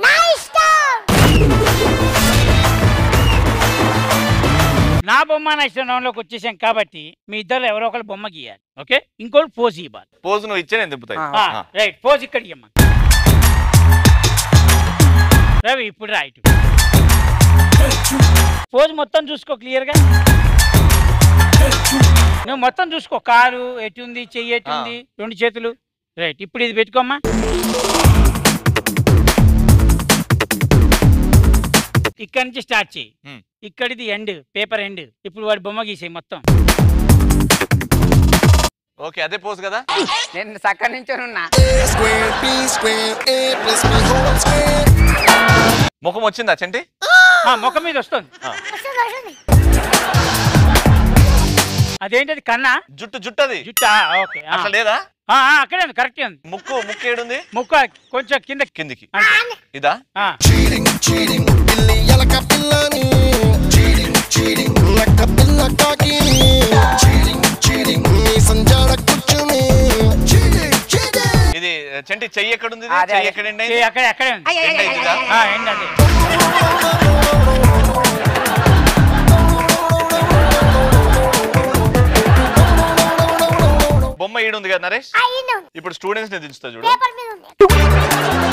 నా బొమ్మ నా ఇష్టం రౌండ్లోకి వచ్చేసాం కాబట్టి మీ ఇద్దరు ఎవరో ఒకరు బొమ్మ గీయాలి ఓకే ఇంకోటి పోజ్ ఇవ్వాలి పోజు నువ్వు ఇచ్చే నేను దింపుతాయి రైట్ పోజ్ ఇక్కడ ఇవ్వమ్మా రవి ఇప్పుడు రైట్ పోజ్ మొత్తం చూసుకో క్లియర్ గా నువ్వు మొత్తం చూసుకో కారు ఎటుంది చెయ్యి ఎటుంది రెండు చేతులు రైట్ ఇప్పుడు ఇది పెట్టుకోమ్మా ఇక్కడి నుంచి స్టార్ట్ చేయి ఇక్కడిది ఎండ్ పేపర్ ఎండ్ ఇప్పుడు వాడి బొమ్మ గీసేయి మొత్తం ఓకే అదే పోజు కదా నేను సక్క నుంచోనున్నా ముఖం వచ్చిందా చంటి ఆ, ముఖం మీద వస్తుంది అదేంటది కన్నా జుట్టు జుట్టది జుట్టా ఓకే ఆ. అట్లా లేదా ఆ, ఆ, అక్కడే ఉంది కరెక్ట్ ఉంది ముక్కు ముక్కు ఏడుంది ముక్కు కొంచెం కింద కిందికి అంతే. ఇదా ఆ. ఇది చంటి చెయ్యి ఎక్కడుంది ఇది? అదే, చెయ్యి అదే. ఎక్కడ ఎండ్ ఏ, అయింది? అక్కడే అక్కడే ఉంది ఎండ్ అయిందిగా? ఆ, ఎండ్ అదే ఈడ ఉంది కదా నరేష్ ఆ, ఈయనే ఉంది ఇప్పుడు స్టూడెంట్స్ ని దించుతా చూడు పేపర్ మీద ఉంది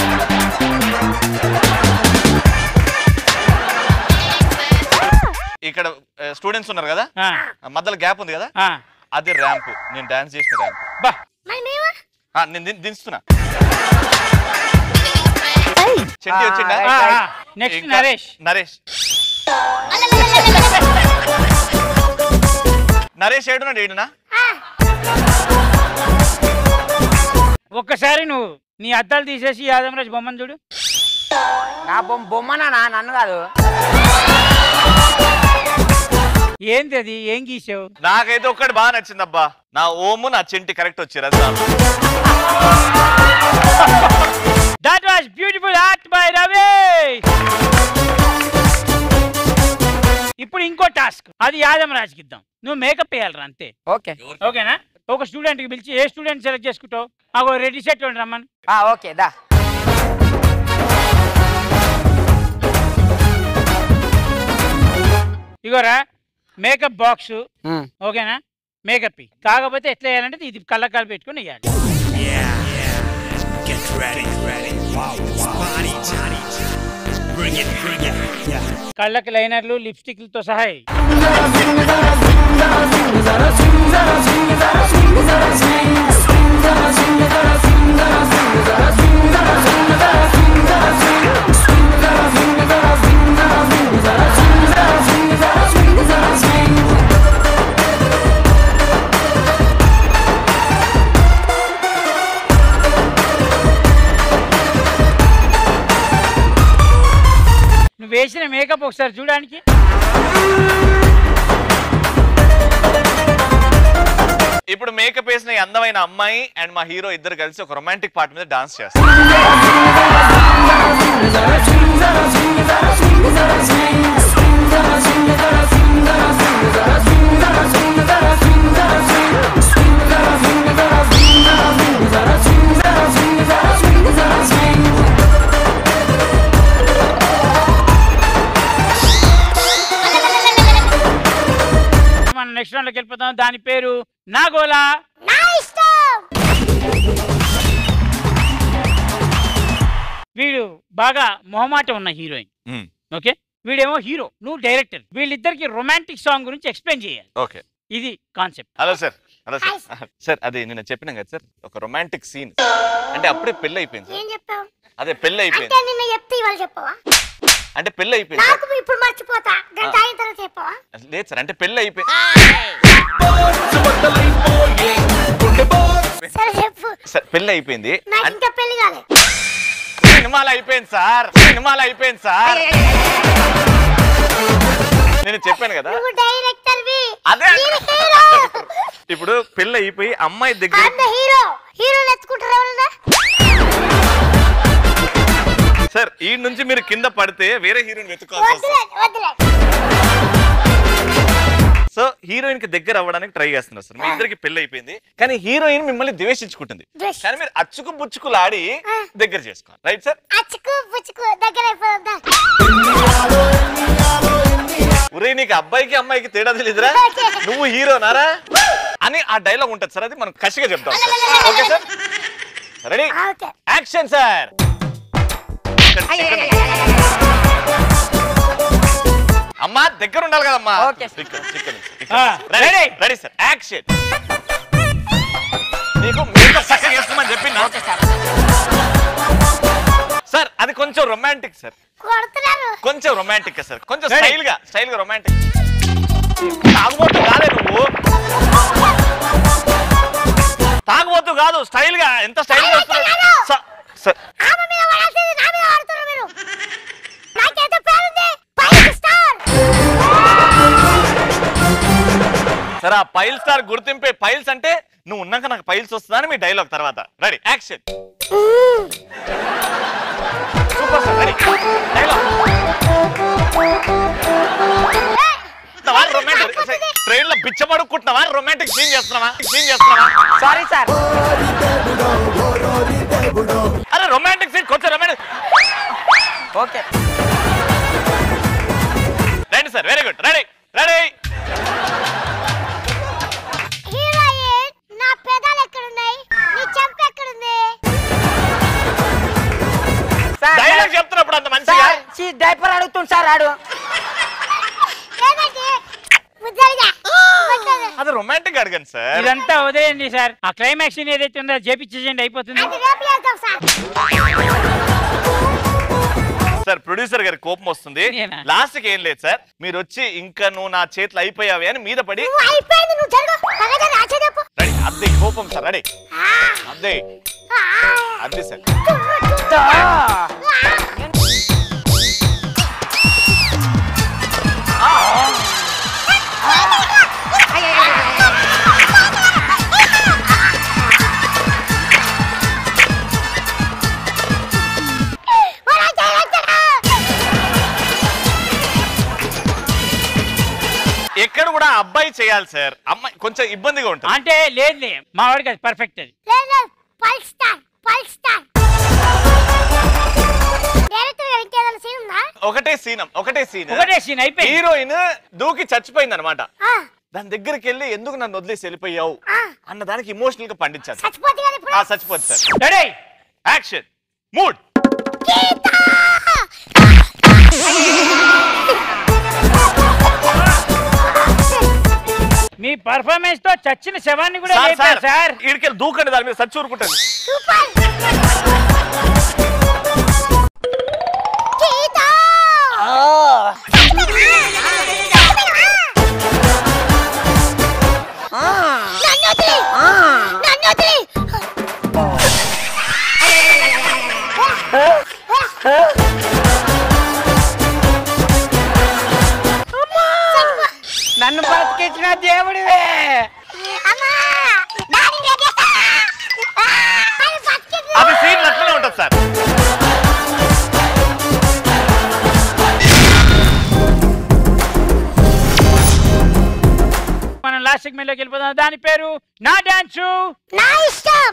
ఇక్కడ స్టూడెంట్స్ ఉన్నారు కదా ఆ మధ్యలో గ్యాప్ ఉంది కదా అది ర్యాంప్ నేను డాన్స్ చేసిన ర్యాంప్ మరి మేము నేను దిం- దించుతున్నా చెంటి వచ్చిందా ఆ, ఆ. Next ఇంకా నరేష్. నరేష్ నరేష్ ఏడున్నాడు ఏడునా ఒక్కసారి నువ్వు నీ అద్దాలు తీసేసి యాదవరాజ్ బొమ్మను చూడు నా బొమ్మ బొమ్మనా నన్ను కాదు ఏంది అది ఏం గీసావు నాకైతే ఒక్కటి బాగా నచ్చింది అబ్బా నా ఓము నా చెంటి కరెక్ట్ వచ్చారు అది చాలు. That was beautiful art by Ravi ఇప్పుడు ఇంకో టాస్క్ అది యాదమరాజ్కి ఇద్దాం నువ్వు మేకప్ వేయాలరా అంతే ఓకే ఓకేనా ఒక స్టూడెంట్ కి పిలిచి ఏ స్టూడెంట్ సెలెక్ట్ చేసుకుంటావు అగో రెడీ సెట్ రమ్మని ఓకే దా ఇగోరా మేకప్ బాక్స్ ఓకేనా మేకప్ కాకపోతే ఎట్లా వేయాలంటే ఇది కళ్ళకాలు పెట్టుకుని వేయాలి Get ready, ready. Wow, wow. Party time. Bring it, bring it. Yeah. కళ్ళకి లైనర్లు లిప్స్టిక్లతో సహా వేయి. నువ్వు వేసిన మేకప్ ఒకసారి చూడడానికి ఇప్పుడు మేకప్ వేసిన ఈ అందమైన అమ్మాయి అండ్ మా హీరో ఇద్దరు కలిసి ఒక రొమాంటిక్ పార్ట్ మీద డాన్స్ చేస్తారు మనం నెక్స్ట్ రౌండ్ లోకి వెళ్ళిపోతాం దాని పేరు నాగోలా నా ఇష్టం వీడు బాగా మొహమాట ఉన్న హీరోయిన్ మ్మ్. ఓకే వీడేమో హీరో నువ్వు డైరెక్టర్ వీళ్ళిద్దరికి రొమాంటిక్ సాంగ్ గురించి ఎక్స్ప్లెయిన్ చేయాలి ఓకే ఇది concept hello sir hello sir sir అది నేను చెప్పినాం కదా సార్ ఒక రొమాంటిక్ సీన్ అంటే అప్పుడే పెళ్లి అయిపోయింది సార్ ఏం చెప్పావు అదే పెళ్లి అయిపోయింది అంటే నిన్న చెప్తే ఇవాళ చెప్పవా అంటే పెళ్లి అయిపోయింది సార్. నాకు ఇప్పుడు మర్చిపోతా గంట అయిన తర్వాత చెప్పవా లేదు సార్ అంటే పెళ్లి అయిపోయింది సరే చెప్పు సార్ పెళ్లి అయిపోయింది నాకు ఇంకా పెళ్లి కాలే సినిమాలు అయిపోయింది సార్ సినిమాలు అయిపోయింది సార్ నేను చెప్పాను కదా నువ్వు డైరెక్టర్ వి అదే. నేను హీరో ఇప్పుడు పెళ్లి అయిపోయి అమ్మాయి దగ్గర అంత హీరో హీరోలు ఎత్తుకుంటారు ఎవరన్నా సార్ ఈ నుంచి మీరు కింద పడితే వేరే హీరోయిన్ వెతుక్కోవాల్సి వస్తుంది వద్దులే వద్దులే సో హీరోయిన్ కి దగ్గర అవ్వడానికి ట్రై చేస్తున్నారు సార్ మీ ఇద్దరికి పెళ్లి అయిపోయింది కానీ హీరోయిన్ మిమ్మల్ని ద్వేషించుకుంటుంది ద్వేష్. కానీ మీరు అచ్చుకు బుచ్చుకులు ఆడి దగ్గర చేసుకోవాలి రైట్ సార్ అచ్చుకు పుచ్చుకు దగ్గర అయిపోతుందా ఒరే నీకు అబ్బాయికి అమ్మాయికి తేడా తెలియదురా నువ్వు హీరో నారా అని ఆ డైలాగ్ ఉంటుంది సార్ అది మనం కసిగా చెప్తాం sir okay sir ready okay action sir అమ్మా దగ్గర ఉండాలి కదమ్మా chicken chicken ready ready sir action నీకు మేకప్ చక్కగా చేసుకోమని చెప్పింది సార్ అది కొంచెం రొమాంటిక్ సార్ కొడుతున్నారు కొంచెం రొమాంటిక్ సార్ కొంచెం Ready? స్టైల్ గా స్టైల్ గా రొమాంటిక్ తాగుబోతు కాదే నువ్వు తాగుబోతు కాదు స్టైల్ గా ఎంత స్టైల్ గా వస్తున్నావు? స- సార్ ఆమె మీద పడాల్సింది నా మీద పడుతున్నారు మీరు నాకేదో పేరుంది ఫైవ్ స్టార్ సరే ఆ పైల్ స్టార్ గుర్తింపే పైల్స్ అంటే నువ్వు ఉన్నాక నాకు పైల్స్ వస్తుందా అని మీ డైలాగ్ తర్వాత ready action super sir ready dialogue romantic train లో బిచ్చబడుకుంటున్నావా రొమాంటిక్ సీన్ చేస్తున్నావా సీన్ చేస్తున్నావా సారీ సార్ అరే రొమాంటిక్ సీన్ కొంచెం రొమాంటిక్ ఓకే రండి sir very good ready ready heroine నా పెదాలు ఎక్కడ వచ్చి డైపర్ అడుగుతుంది సార్ ఆడు లేదండి ముద్దలుగా అది రొమాంటిక్ అడగండి సార్ ఇదంతా వదిలేయండి సార్ ఆ క్లైమాక్స్ ఏదైతే ఉందో అది చేపించేసేయండి అయిపోతుంది అది రేపు చేద్దాం సార్ సార్ ప్రొడ్యూసర్ గారి కోపం వస్తుంది లాస్ట్ కి ఏం లేదు సార్ మీరు వచ్చి ఇంకా నువ్వు నా చేతులు అయిపోయావి అని మీద పడి నువ్వు అయిపోయింది నువ్వు జరుగు పగజ రాచే చెప్పు రెడీ అద్దె కోపం సార్ రెడీ అద్దె అద్దె సార్ ఎక్కడ కూడా అబ్బాయి చేయాలి సార్ అమ్మాయి కొంచెం ఇబ్బందిగా ఉంటుంది అంటే లేదు మా వాడికి అది పర్ఫెక్ట్ అది లేదు pulse star pulse star director గారు ఇంకేదైనా సీన్ ఉందా ఒకటే సీన్ ఒకటే సీన్ ఒకటే scene అయిపోయింది. హీరోయిన్ దూకి చచ్చిపోయింది అనమాట ఆ, దాని దగ్గరికి వెళ్ళి ఎందుకు నన్ను వదిలేసి వెళ్ళిపోయావు అన్న దానికి ఇమోషనల్ గా పండించారు చచ్చిపోతే కదా ఇప్పుడు ఆ చచ్చిపోద్ది సార్ రెడీ యాక్షన్ మూడ్ మీ పర్ఫార్మెన్స్ తో చచ్చిన శవాన్ని కూడా సార్ లేపారు సార్ సార్ ఇడికెళ్ళి దూకండి దాని మీద సచ్చి ఊరుకుంటుంది నన్ను వదిలి నన్ను వదిలి నన్ను బతికించిన దేవుడివే అది సీన్ అట్లనే ఉంటుంది సార్ మనం లాస్ట్ సెగ్మెంట్ లోకి వెళ్ళిపోదాం దాని పేరు నా డాన్సు నా ఇష్టం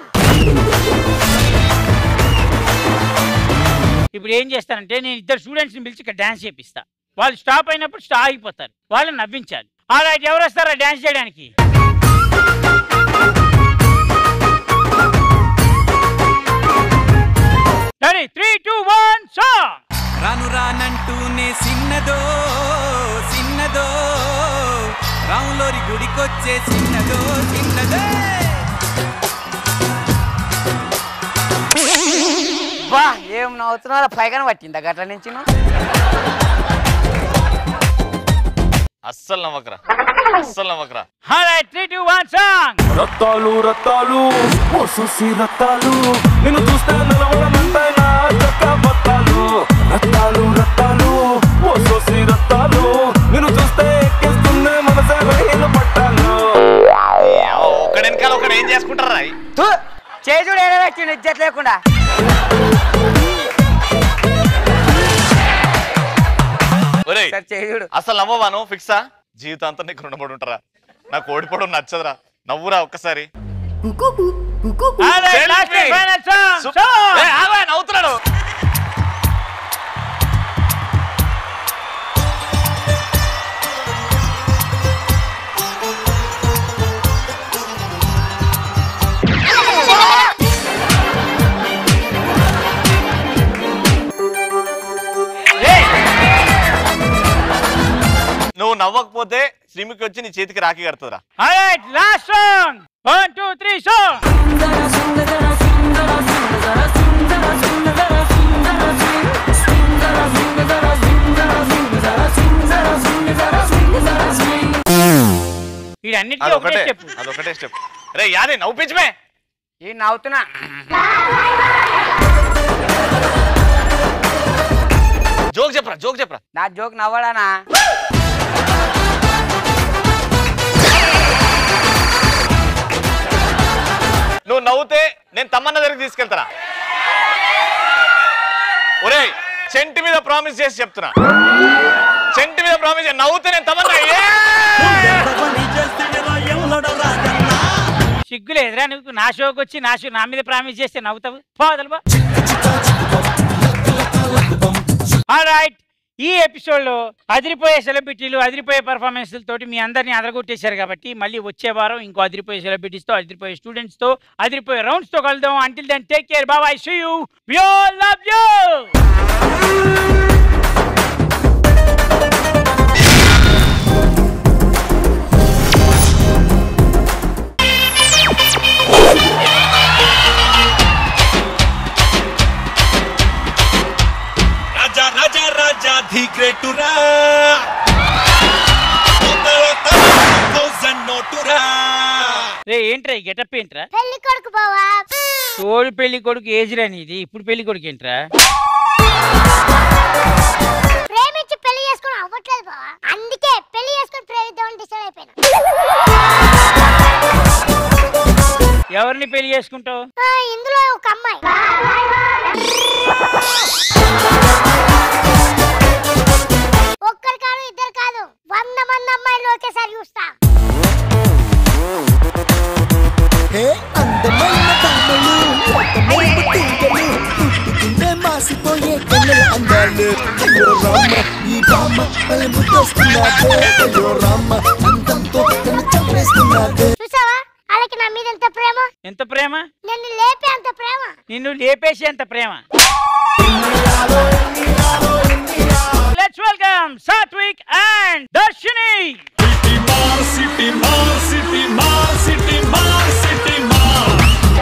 ఇప్పుడు ఏం చేస్తానంటే నేను ఇద్దరు స్టూడెంట్స్ ని పిలిచి ఇక్కడ డాన్స్ చేపిస్తా వాళ్ళు స్టాప్ అయినప్పుడు స్టా అయిపోతారు వాళ్ళని నవ్వించాలి అలా ఎవరు వస్తారా డాన్స్ చేయడానికి ready three two one song రాను రానంటూనే సిన్నదో సిన్నదో రాములోరి గుడికొచ్చే చిన్నదో చిన్నదే బా ఏం నవ్వుతున్నారా పైగానే పట్టిందా గట్ల నుంచి నువ్వు? అస్సలు నవ్వకరా అస్సలు నవ్వకరా three two one song Rattalu Rattalu ఓ సుసి రత్తాలు నిన్ను చూస్తే నిలవడమంటే నా చక్క బత్తాలు రత్తాలు రత్తాలు ఓ సుసి రత్తాలు నిన్ను చూస్తే ఎక్కేస్తుంది మనసే రైలు పట్టాలు ఒక్కడ వెనకాల ఒకడు ఏం చేసుకుంటారా తు, చేజుడు ఏడ పెట్టిండు ఇజ్జత్ లేకుండా ఒరేయ్ సార్ చేయుడు అసలు నవ్వవాను ఫిక్సా జీవితాంతం నీకు రుణపడి ఉంటారా నాకు ఓడిపోవడం నచ్చదురా నవ్వురా ఒక్కసారి Alright, last and final song. Sup- Song. ఏ, ఆగు, ఆయన నవ్వుతున్నాడు నువ్వు నవ్వకపోతే శ్రీమికి వచ్చి నీ చేతికి Rakhi కడుతుందిరా Alright, last song. One, two, three, song. వీడన్నిటికీ ఒకటే అదొకటే స్టెప్ అదొకటే స్టెప్ రే యాదే నవ్వుపించమే ఈ నవ్వుతున్నా జోక్ చెప్పరా జోక్ చెప్పరా నా జోక్ నవ్వడానా నువ్వు నవ్వుతే నేను తమ్మన్న దగ్గరికి తీసుకెళ్తారా ఒరేయ్ చెంటి మీద ప్రామిస్ చేసి చెప్తున్నా చెంటి మీద ప్రామిస్ నవ్వుతే నేను తమ్మన్నా ఏ! సిగ్గులు ఎదురా నువ్వు నా షోకి వచ్చి నా షో నా మీద ప్రామిస్ చేస్తే నవ్వుతావు పోదలు బా రైట్ ఈ ఎపిసోడ్ లో అదిరిపోయే సెలబ్రిటీలు అదిరిపోయే పర్ఫార్మెన్స్ తోటి మీ అందరినీ అదరగొట్టేశారు కాబట్టి మళ్ళీ వచ్చే వారం ఇంకో అదిరిపోయే సెలబ్రిటీస్ తో అదిరిపోయే స్టూడెంట్స్ తో అదిరిపోయే రౌండ్స్ తో కలుద్దాం అంటిల్ దెన్ టేక్ కేర్ బాబాయ్ see you we all love you రే ఏంట్రా ఈ గెటప్ ఏంట్రా పెళ్లి కొడుకు బావా తోడు పెళ్లి కొడుకు ఏజ్ రాని ఇది ఇప్పుడు పెళ్లి కొడుకు ఏంట్రా ప్రేమించి పెళ్లి చేసుకుని అవ్వట్లేదు బావా అందుకే పెళ్లి చేసుకుని ప్రేమిద్దామని డిసైడ్ అయిపోయినా ఎవరిని పెళ్లి చేసుకుంటావు ఆ, ఇందులో ఒక అమ్మాయి ఒక్కరు కాదు ఇద్దరు కాదు వంద మంది అమ్మాయిలు ఒకేసారి చూస్తా హే అందమైన కమ్మలు అందమైన తీగలు పుట్టుకుంటే మాసిపోయే కన్నుల అందాలు అయ్యో రామ ఈ బామ్మ పలు ముద్దొస్తున్నాదే అయ్యో రామ అందంతో నన్ను చంపేస్తున్నాదే చూసావా వాళ్ళకి నా మీద ఎంత ప్రేమ ఎంత ప్రేమ నన్ను లేపే అంత ప్రేమ నిన్ను లేపేసి ఎంత ప్రేమ let's welcome Sathvik and Darshini సిటీ మార్ సిటీ మార్ సిటీ మార్ సిటీ మార్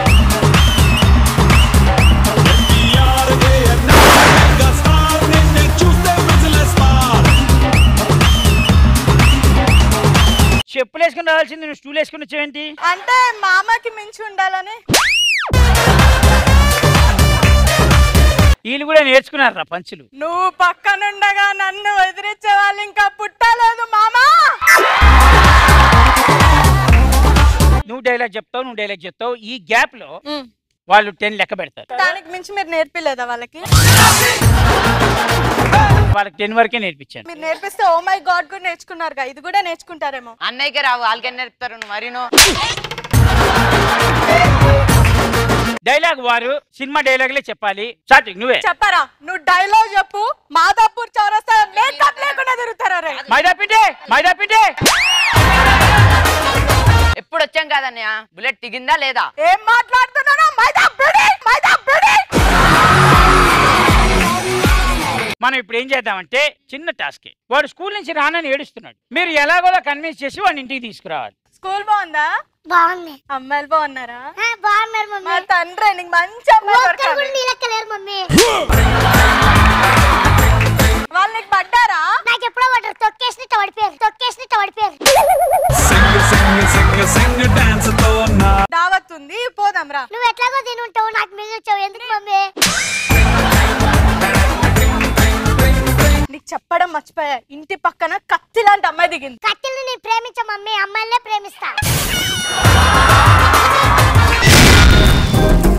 ఎన్టీఆర్ డే అన్నా స్టార్ నిన్ను చూస్తే విజిలేస్తారు చెప్పులు వేసుకుని రావాల్సింది నువ్వు స్టూల్ వేసుకుని వచ్చావేంటి అంటే మామకి మించి ఉండాలని వీళ్ళు కూడా నేర్చుకున్నారా పంచులు నువ్వు పక్కనుండగా నన్ను ఎదిరించే వాళ్ళు ఇంకా పుట్టలేదు మామా నువ్వు డైలాగ్ చెప్తావు నువ్వు డైలాగ్ చెప్తావు ఈ గ్యాప్ లో వాళ్ళు టెన్ లెక్క పెడతారు దానికి మించి మీరు నేర్పిలేదా వాళ్ళకి వాళ్ళకి టెన్ వరకే నేర్పించాను మీరు నేర్పిస్తే ఓ మై గాడ్ కూడా నేర్చుకున్నారుగా ఇది కూడా నేర్చుకుంటారేమో అన్నయ్యకి రావు వాళ్ళకి నేర్పుతారు నువ్వు మరీను డైలాగ్ వారు సినిమా డైలాగులే చెప్పాలి సాత్విక్ నువ్వే చెప్పరా నువ్వు డైలాగ్ చెప్పు మాదాపూర్ చౌరస్తా మేకప్ లేకుండా తిరుగుతారా రే మైదా పిండే మైదా పిండే ఎప్పుడు వచ్చాం కాదన్నయ్య బుల్లెట్ దిగిందా లేదా ఏం మాట్లాడుతున్నారా మైదా బిడి మైదా బిడి మనం ఇప్పుడు ఏం చేద్దామంటే చిన్న టాస్క్ వాడు స్కూల్ నుంచి రానని ఏడుస్తున్నాడు మీరు ఎలాగోలా కన్విన్స్ చేసి వాడిని ఇంటికి తీసుకురావాలి స్కూల్ బాగుందా బాగుంది అమ్మాయిలు బాగున్నారా బాగున్నారు మమ్మీ మా తండ్రి నీకు మంచి అమ్మాయి ఒక్కరు దొరకాలి. కూడా నీ లెక్క లేరు మమ్మీ వాళ్ళు నీకు పడ్డారా నాకు ఎప్పుడో పడ్డారు తొక్కేసి పడిపోయారు తొక్కేసి పడిపోయారు sing sing sing sing dance తో నా దావత్ ఉంది పోదాం రా నువ్వు ఎట్లాగో తిని ఉంటావు నాకు మీద వచ్చావు ఎందుకు మమ్మీ నీకు చెప్పడం మర్చిపోయా ఇంటి పక్కన కత్తి లాంటి అమ్మాయి దిగింది కత్తిని నేను ప్రేమించా మమ్మీ అమ్మాయిలే ప్రేమిస్తా